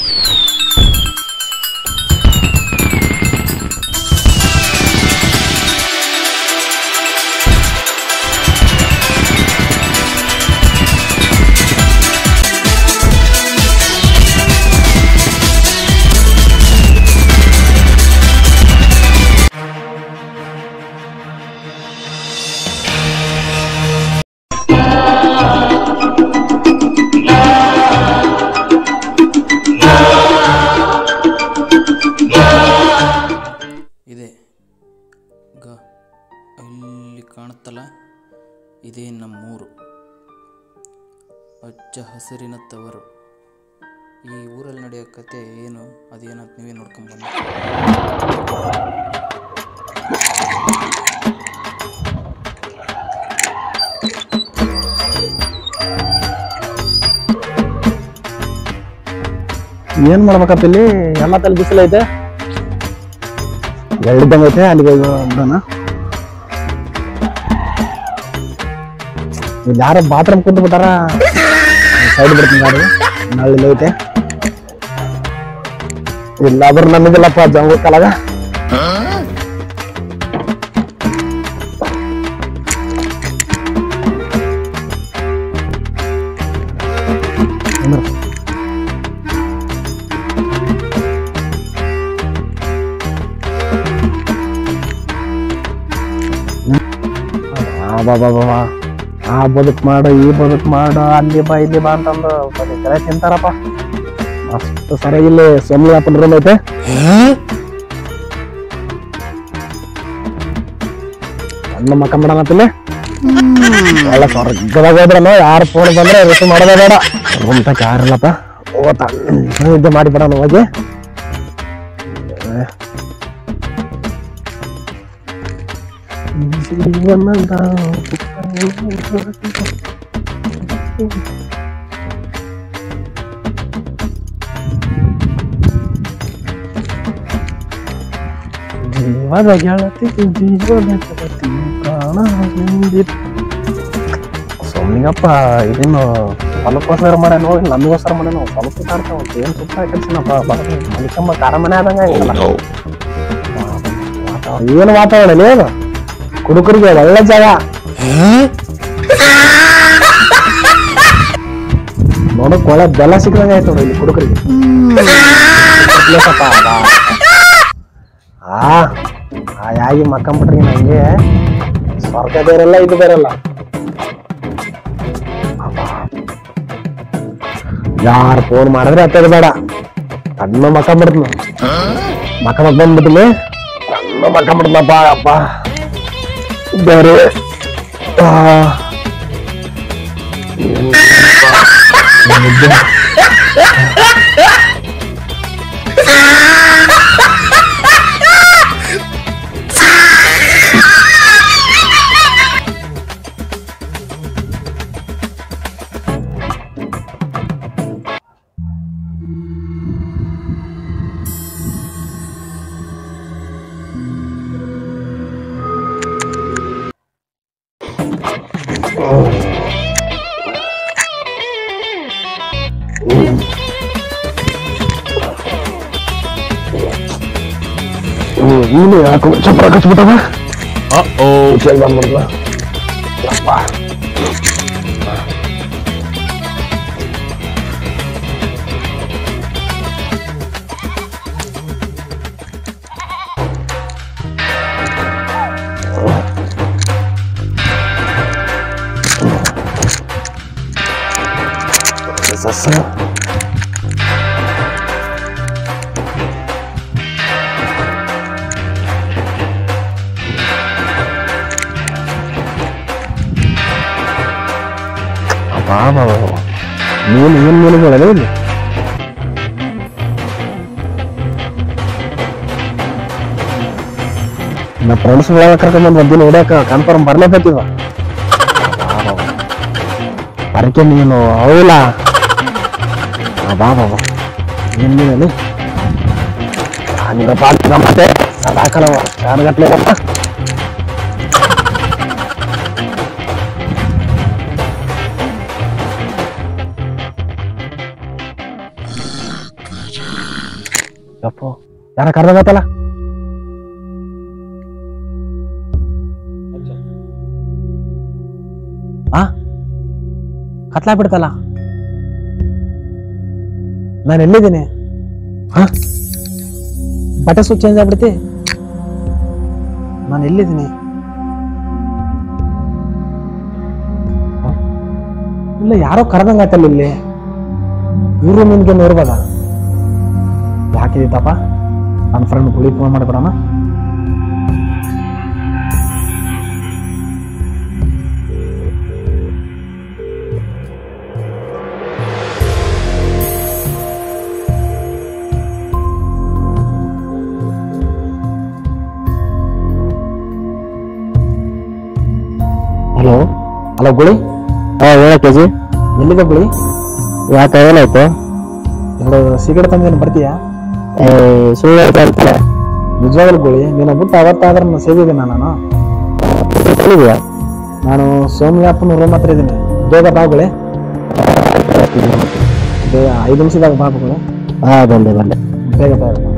ಇದೆ ಗ ಇಲ್ಲಿ ಕಾಣುತ್ತಲ್ಲ ಇದೇ ನಮ್ಮೂರು ಹಚ್ಚ ಹಸಿರಿನ ತವರು ಈ ಊರಲ್ಲಿ ನಡೆಯೋ ಕತೆ ಏನು ಅದೇನಂತ ನೀವೇ ನೋಡ್ಕೊಂಬಂದು ಏನ್ ಮಾಡ್ಬೇಕಪ್ಪ ಇಲ್ಲಿ ಎಲ್ಲ ತಲೆ ಬಿಸಿಲು ಐತೆ ಎಳ್ಳಿದ್ದಂಗೆ ಐತೆ ಅಲ್ಲಿಗೆ ಬಿಡೋಣ ಇಲ್ಲಿ ಯಾರೋ ಬಾತ್ರೂಮ್ ಕುಂತು ಬಿಟ್ಟಾರ ಸೈಡ್ ಬಿಡ್ತೀನಿ ಗಾಡಿ ನಳ್ಳಿ ಐತೆ ಇಲ್ಲಾದ್ರೂ ನಮಗಿಲ್ಲಪ್ಪ ಜಂಗ ಕಾಲಾಗ ನಿಂದ್ರು. ಬಾಬಾ ಆ ಬದುಕ್ ಮಾಡು ಈ ಬದುಕ್ ಮಾಡು ಅಲ್ಲಿ ಬಾ ಇಲ್ಲಿ ಬಾ ಅಂತಂದು ಬರೀ ಕರೆ ತಿಂತಾರಪ್ಪ ಅಷ್ಟು ಸರಿಯಾಗಿ ಇಲ್ಲಿ ಸೊಮ್ಲಿ ಹಾಕೊಂಡು ರೂಮ್ ಐತೆ ಸಣ್ಣ ಮಕ್ಕ ಬಿಡೋಣತ್ತಿಲ್ಲಿ ಎಲ್ಲ ಸ್ವರ್ಗದಾಗ ಹೋದ್ರನು ಯಾರು ಫೋನ್ ಬಂದ್ರೆ ರಿಸೀವ್ ಮಾಡೋದೇ ಬೇಡ ರೂಮ್ ತಕ್ಕ ಯಾರಿಲ್ಲಪ್ಪ ಓತ ನಿದ್ದೆ ಮಾಡಿ ಬಿಡೋಣ ಹೋಗಿ ಜೀವನದ ಜೀವದ ಗೆಳತಿ ಜೀವದ ಗೆಳತಿ ಪ್ರಾಣ ಹಿಂದಿತ್ತು ಸೊಮ್ನಿಗಪ್ಪ ಇದನ್ನು ಹೊಲಕ್ಕೋಸ್ಕರ ಮಾಡ್ಯಾನೋ ಇಲ್ಲ ನಮಗೋಸ್ಕರ ಮಾಡ್ಯಾನೋ ಸ್ವಲ್ಪ ಕಾಡ್ತಾವ ಏನ್ ಸುತ್ತ ಕಳ್ಸಿನಪ್ಪ ಮಲಿಕಮ್ಮ ಕಾರ ಮನೆ ಆದಂಗ ಆಗಿಲ್ಲ ಏನು ವಾತಾವರಣ ಏನು ಕುಡುಕರಿಗೆ ಒಳ್ಳೆ ಜಾಗ ನೋಡಕ್ ಒಳ್ಳೆ ಬೆಲ್ಲ ಸಿಕ್ಕದಂಗ ಆಯ್ತು ನೋಡಿ ಇಲ್ಲಿ ಕುಡುಕರಿಗೆ ಪ್ಲೇಸಪ್ಪ ಅದ. ಆ ಆ ಯಾಗಿ ಮಕ್ಕಂಬಿಟ್ರಿ ನಂಗೆ ಸ್ವರ್ಗ ಬೇರೆಲ್ಲ ಇದು ಬೇರೆಲ್ಲ ಯಾರು ಫೋನ್ ಮಾಡಿದ್ರೆ ಹತ್ತದ ಬೇಡ ಕಣ್ಣು ಮಕ್ಕಂಬಿಡ್ತು ಮಕ್ಕ ಮಕ್ಕ ಬಂದ್ಬಿಟ್ಟಿನಿ ಕಣ್ಣು ಮಕ್ಕಂಬಿಡ್ತಪ್ಪ ಅಪ್ಪ ಬೇರೆ ಆ. ಏನ್ ನಿದ್ದೆ? ಹ್ಮ್, ನೀನು ಯಾಕೆ ಚಪ್ರ ಕಚ್ಬಿಟ್ಟವ ಚಲ್ ಬಂದ್ಬಿಡ್ಲ ಯಪ್ಪ ಸಸ ಬಾಬಾ ನೀನು ಏನು ಮೀನುಗಳಲ್ಲ ಇಲ್ಲಿ ನಾ ಫ್ರೆಂಡ್ಸ್ ಕರ್ಕೊಂಡ್ಬಂದು ಒಂದಿನ ಹೊಡ್ಯಾಕ ಕನ್ಫರ್ಮ್ ಬರ್ಲೇಬೇಕಿವ ಬರಕೆ ನೀನು ಹೌಲ ಬಾ ಬಾಬಾ ಏನು ಮೀನಲ್ಲಿ ಹಂಗಪ್ಪ ಆಗ್ತದ ಮತ್ತೆ ಅದು ಹಾಕಲ್ಲವ ಯಾರು ಗಟ್ಲೆ ಯಪ್ಪೋ ಯಾರ ಕರ್ದಾಗತ್ತಲ್ಲ ಆ ಕತ್ಲಾ ಬಿಡ್ತಲ್ಲ ನಾನು ಎಲ್ಲಿದ್ದೀನಿ ಹಾ ಬಟ್ಟೆ ಸು ಚೇಂಜ್ ಆಗ್ಬಿಡ್ತಿ ನಾನು ಎಲ್ಲಿದ್ದೀನಿ ಹ? ಇಲ್ಲ ಯಾರೋ ಕರೆದಂಗ ಆಯ್ತಲ್ಲ ಇಲ್ಲಿ ಈ ರೂಮಿನ್ಗೆ ನೋಡ್ಬೋದ ಯಾಕಿದೀತಪ್ಪ ನನ್ನ ಫ್ರೆಂಡ್ ಗುಳಿ ಫೋನ್ ಮಾಡ್ಬಿಡೋಣ ಹಲೋ ಹಲೋ ಗುಳಿ ಹಾ ಹೇಳ ಕೆಜಿ ಎಲ್ಲಿದೆ ಗುಳಿ ಯಾಕೆ ಏನಾಯ್ತು ಎರಡು ಸಿಗರೇಟ್ ತಂದೇನು ಬರ್ತೀಯಾ ಏ, ಸುಳ್ಳು ಹೇಳ್ತಾ ಇರ್ತಾರೆ ನಿಜವಾಗ್ಲು ಗುಳಿ ನೀನು ಬಿಟ್ಟು ಅವತ್ತಾದ್ರೆ ನಾನು ಸೇದಿದ್ದೀನಿ ನಾನು ಎಲ್ಲಿದ್ಯಾ ನಾನು ಸೋಮ್ಯಾಪ್ಪನ ರೂಮ್ ಹತ್ರ ಇದ್ದೀನಿ ಬೇಗ ಬಾ ಗುಳಿ ಬೇಗ ಐದು ನಿಮಿಷದಾಗ ಬಾ ಗುಳಿ ಹಾ ಬಂದೆ ಬಂದೆ ಬೇಗ ಬೇಗ ಬಾ.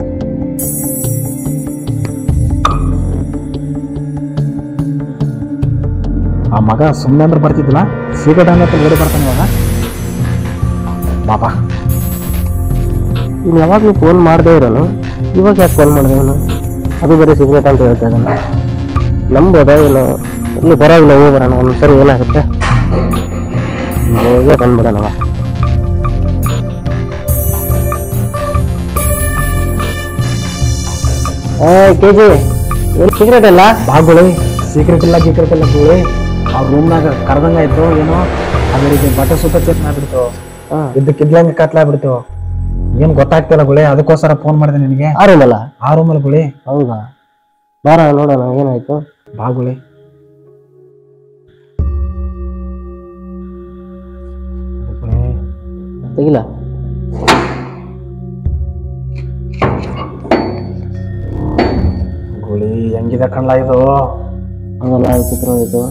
ಆ ಮಗ ಸುಮ್ಮನೆ ಅಂದ್ರೆ ಬರ್ತಿದ್ದಿಲ್ಲ ಸಿಗರೇಟ್ ಅನ್ನತ್ತೆ ಓಡಿ ಬರ್ತಾನೆ ಇವಾಗ ಬಾಬಾ ನೀನು ಯಾವಾಗಲೂ ಫೋನ್ ಮಾಡದೇ ಇರೋನು ಇವಾಗ ಯಾಕೆ ಫೋನ್ ಮಾಡಿದೆ ಅವನು ಅದು ಬರೀ ಸಿಗರೇಟ್ ಅಂತ ಹೇಳ್ತಾ ಇದ್ದಾನೆ ನಂಬೋದ ಏನು ಇಲ್ಲಿ ಬರೋದಿಲ್ಲ ಹೋಗಿ ಬರೋಣ ಒಂದು ಸರಿ ಏನಾಗುತ್ತೆ ಹೋಗೇ ಬಂದ್ಬಿಡೋಣವ ಏ ಕೆ ಜಿ ಏನು ಸಿಗರೇಟ್ ಇಲ್ಲ ಬಾಗುಳಿ ಸೀಕ್ರೆಟ್ ಇಲ್ಲ ಗೀಕ್ರೆಟ್ ಇಲ್ಲ ಗುಳಿ ಆ ರೂಮ್ನಾಗ ಕರ್ದಂಗ ಆಯ್ತು ಏನೋ ಅದೇ ರೀತಿ ಬಟ್ಟೆ ಸುತ್ತ ಚೆಕ್ ಮಾಡ್ಬಿಡ್ತು ಹಾಂ ಇದ್ದಕ್ಕಿದ್ಲಂಗೆ ಕತ್ಲಾಗ್ಬಿಡ್ತು ಏನ್ ಗೊತ್ತಾಗ್ತಿಲ್ಲ ಗುಳಿ ಅದಕ್ಕೋಸ್ಕರ ಫೋನ್ ಮಾಡಿದೆ ನಿನಗೆ ಆರುಮಲ್ಲ ಆ ರೂಮಲ್ಲಿ ಗುಳಿ ಹೌದಾ ಬಾರ ನೋಡೋಣ ಏನಾಯ್ತು ಬಾಗುಳಿ ತೆಗಿಲ ಗುಳಿ ಹೆಂಗಿದೆ ಕಣ್ಲ ಇದು ಹೌದಲ್ಲ ಅದು ಚಿತ್ರ ಹೋಯ್ತು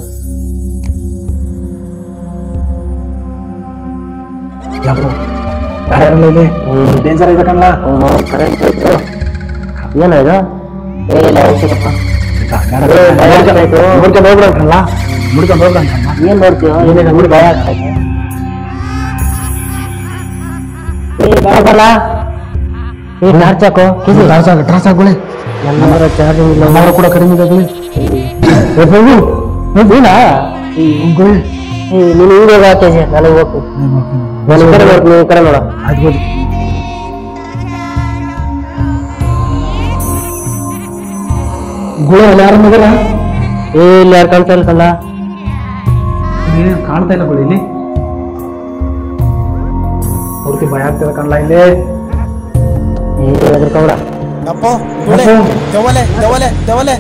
ಯಾಕೋ ಯಾರ್ಯಾರೆಲ್ಲ ಇದೆ ಡೇಂಜರ್ ಇದೆ ಕಣ್ಲ ಏನಾಯ್ತು ಏನಿಲ್ಲ ಔಷಧಪ್ಪ ಮುಡ್ಕೊಂಡು ಹೋಗ್ಬಿಡ ಕಣ್ಲ ಮುಡ್ಕೊಂಡು ಹೋಗ್ಬಿಡ ಕಣ್ಲ ಏನ್ ನೋಡ್ತೀವ ಏನಿದೆ ನೋಡಿ ಭಯ ಆಗ್ತೈತೆ. ಏ ಟಾರ್ಚ್ ಹಾಕೋ ಇದು ಟಾರ್ಚ್ ಹಾಕು, ಟಾರ್ಚ್ ಹಾಕು ಗುಳಿ ನನ್ನ ಚಾರ್ಜಿಂಗ್ ಇಲ್ಲ ನಮ್ಮವ್ರು ಕೂಡ ಕಡಿಮೆ ಇದೆ ಗುಳಿ ಏ ಪ್ರಭು, ಏ ಬೀಳ? ಗುಳಿ ಏ, ನೀನು ಹಿಂಗೆ ಹೋಗ ಕೆಜಿ ನನಗೆ ಹೋಗ್ತೀನಿ ನಾನು ಈ ಕಡೆ ನೋಡ್ತೀನಿ ಈ ಕಡೆ ನೋಡ ಆಯ್ತು ಹೋಗಿ ಗುಳಿ ಅಲ್ಲಿ ಯಾರು ಮಗನ ಏ ಇಲ್ಲಿ ಯಾರು ಕಾಣ್ತಾ ಇಲ್ಲ ಕಣ್ಣ ನೀನು ಕಾಣ್ತಾ ಇಲ್ಲ ಗುಳಿ ಇಲ್ಲಿ ಪೂರ್ತಿ ಭಯ ಆಗ್ತದೆ ಕಣ್ಲ ಇಲ್ಲಿ ಏ ಹೆದರ್ಕೊಬೇಡ ಅಪ್ಪೋ ಗುಳೆ ದವಲೆ ದವಲೆ ದವಲೆ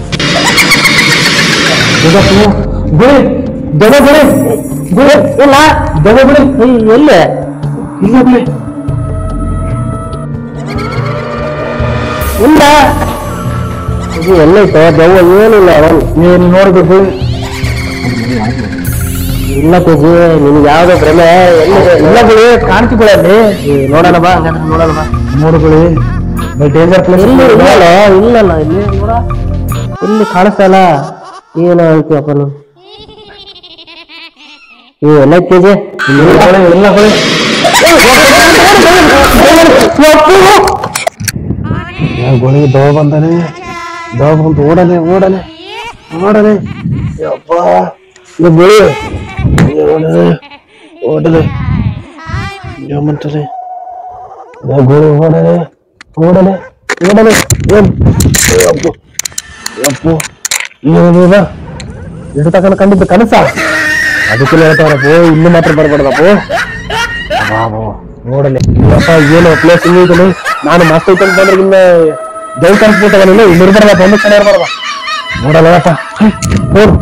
ಇದಪ್ಪು, ಗುಳಿ ದೆವ್ವ ಗುಳಿ ಗುಳಿ ಇಲ್ಲ ದೆವ್ವ ಗುಳಿ ಏ, ಎಲ್ಲಿ ಇಲ್ಲ ಗುಳಿ ಇಲ್ಲ ಇದು ಎಲ್ಲೈತೋ ದೆವ್ವ ಏನಿಲ್ಲ ಅವನು ನೀನು ನೋಡಿದೆ ಗುಳಿ ಇಲ್ಲ ಕೆಜಿ ನಿನ್ಗೆ ಯಾವ್ದೋ ಭ್ರಮೆ ಎಲ್ಲಿದೆ ಇಲ್ಲ ಗುಳಿ ಕಾಣ್ತಿ ಗುಳಿ ಅಲ್ಲಿ ಏ, ನೋಡೋಣ ಬಾ ಹಂಗಾದ್ರೆ ನೋಡೋಣ ಬಾ ನೋಡು ಗುಳಿ ಡೇಂಜರ್ ಪ್ಲೇಸ್ ಎಲ್ಲಿ ಇಲ್ಲಲ್ಲ ಇಲ್ಲಲ್ಲ ಇಲ್ಲಿ ನೋಡ ಇಲ್ಲಿ ಕಾಣಿಸ್ತಾ ಇಲ್ಲ ಏನು ಹೇಳ್ತೀಯಪ್ಪ ನೀನು ಏ ಎಲ್ಲ ಕೆಜಿ ಇಲ್ಲ ಗುಳಿ ಗುಳಿ ದವ ಬಂದಾನೆ ದವ ಬಂತು ಓಡನೆ ಓಡನೆ ಓಡನೆ ಯಪ್ಪ ಇದು ಗುಳಿ ಓಡನೆ ಓಡನೆ ಏಮಂತಾರೆ ಗುಳಿ ಓಡನೆ ಓಡನೆ ಓಡನೆ ಏನ್ ಯಪ್ಪು ಯಪ್ಪು ಏನಿದ ಇಡು ತಗೊಂಡು ಕಂಡಿದ್ದು ಕನಸ ಅದಕ್ಕೆ ಹೇಳ್ತಾರಪ್ಪ ಇಲ್ಲಿ ಮಾತ್ರ ಬರ್ಬಾರ್ದಪ್ಪ ಬಾಬು ನೋಡಲಿ ಯಪ್ಪ ಏನು ಪ್ಲೇಸ್ ಇಲ್ಲಿ ನಾನು ಮಸ್ತ್ ಐತೆ ಅಂತಂದ್ರೆ ಇನ್ನ ದೇವ್ ಕನ್ಸ್ಬಿಟ್ಟವನಿಲ್ಲ ಇಲ್ಲಿ ಇರ್ಬಾರ್ದಪ್ಪ ಒಂದು ಕಡೆ ಇರ್ಬಾರ್ದ ನೋಡಲ್ಲಪ್ಪ ನೋಡು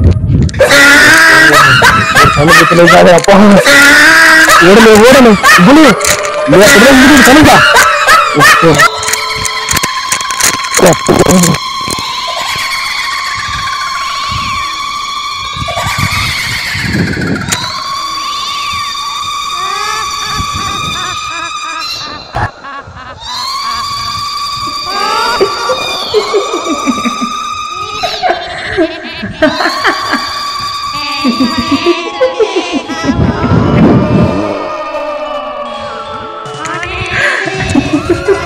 ಸಣ್ಣ ಬಿತ್ತಲು ಇದ್ದಾವೆ ಅಪ್ಪ ಓಡಲಿ ಓಡಲಿ ಗುಳಿ ಕನಕ Ha